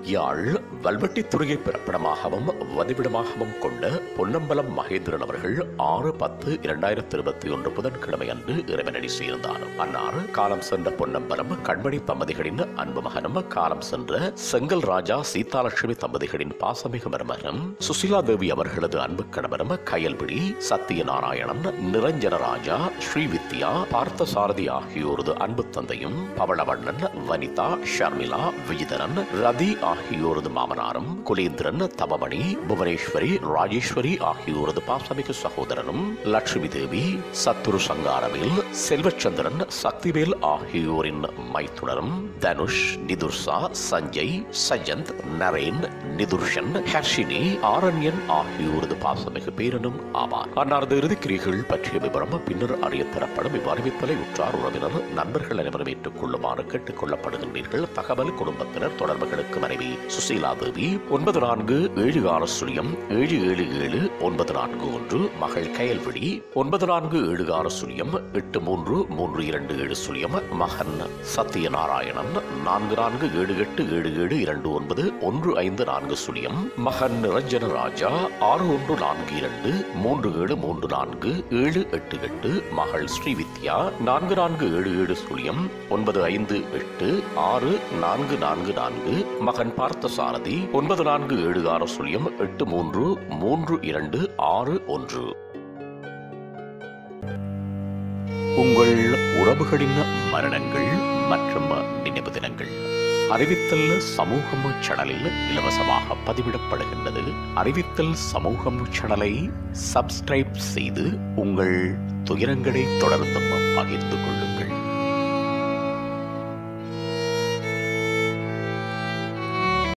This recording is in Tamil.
யாழ் வல்வெட்டித்துறையை பிறப்பிடமாகவும் வதிவிடமாகவும் கொண்ட பொன்னம்பலம் மகேந்திரன் அவர்கள் ஆறு பத்து இரண்டாயிரத்தி இருபத்தி ஒன்று புதன்கிழமை அன்று இறைவனடி சேர்ந்தார் அன்னார் காலம் சென்ற பொன்னம்பலம் கண்மணி தம்பதிகளின் அன்பு மகனும் காலம் சென்ற செங்கல் ராஜா சீதாலட்சுமி தம்பதிகளின் பாசமிகு மருமகனும் சுசிலா தேவி அவர்களது அன்பு கணவரும் கயல்விழி சத்தியநாராயணன் நிரஞ்சன ராஜா ஸ்ரீவித்யா பார்த்தசாரதி ஆகியோரது அன்பு தந்தையும் பவளவண்ணன் வனிதா ஷர்மிளா விஜிதரன் ரதி ஆகியோரது மாமனாரும் குலேந்திரன் தபமணி புவனேஸ்வரி ராஜேஸ்வரி ஆகியோரது பாசமிகு சகோதரனும் லட்சுமி தேவி சத்துரு சங்காரவேல் செல்வச்சந்திரன் சக்திவேல் ஆகியோரின் மைத்துனரும் தனுஷ் நிதுர்சா சஞ்சய் சஜந்த் நரேன் நிதுர்ஷன் ஹர்ஷினி ஆரண்யன் ஆகியோரது பாசமிகு பேரனும் ஆவார் அன்னாரது இறுதிக்கிரிகள் பற்றிய விவரம் பின்னர் அறிய தரப்படும் இவ்வறிவித்தலை உற்றார் உறவினர் நண்பர்கள் அனைவரும் ஏற்றுக் கொள்ளுமாறு கேட்டுக் கொள்ளப்படுகின்றீர்கள் தகவல் குடும்பத்தினர் தொடர்புகளுக்கு மனைவி சுசீலா தேவி ஒன்பது நான்கு ஏழு ஆறு சுழியம் ஏழு ஏழு ஏழு ஒன்பது நான்கு ஒன்று மகள் கயல்விழி ஒன்பது நான்கு ஏழு ஆறு சுழியம் எட்டு மூன்று மூன்று இரண்டு ஏழு சுழியம் மகன் சத்தியநாராயணன் நான்கு நான்கு ஏழு எட்டு ஏழு ஏழு இரண்டு ஒன்பது ஒன்று ஐந்து நான்கு சுழியம் மகன் நிரஞ்சன ராஜா ஆறு ஒன்று நான்கு இரண்டு மூன்று ஏழு மூன்று நான்கு ஏழு எட்டு எட்டு மகள் ஸ்ரீவித்யா நான்கு நான்கு ஏழு ஏழு சுழியம் ஒன்பது ஐந்து எட்டு ஆறு நான்கு நான்கு நான்கு மகன் பார்த்தசாரதி ஒன்பது நான்கு ஏழு ஆறு சுழியம் எட்டு மூன்று மூன்று இரண்டு ஆறு ஒன்று உங்கள் உறவுகளின் மரணங்கள் மற்றும் நினைவு தினங்கள் அறிவித்தல் சமூகம் சேனலில் இலவசமாக பதிவிடப்படுகின்றது அறிவித்தல் சமூகம் சேனலை சப்ஸ்கிரைப் செய்து உங்கள் துயரங்களை தொடர்ந்தும் பகிர்ந்து கொள்ளுங்கள்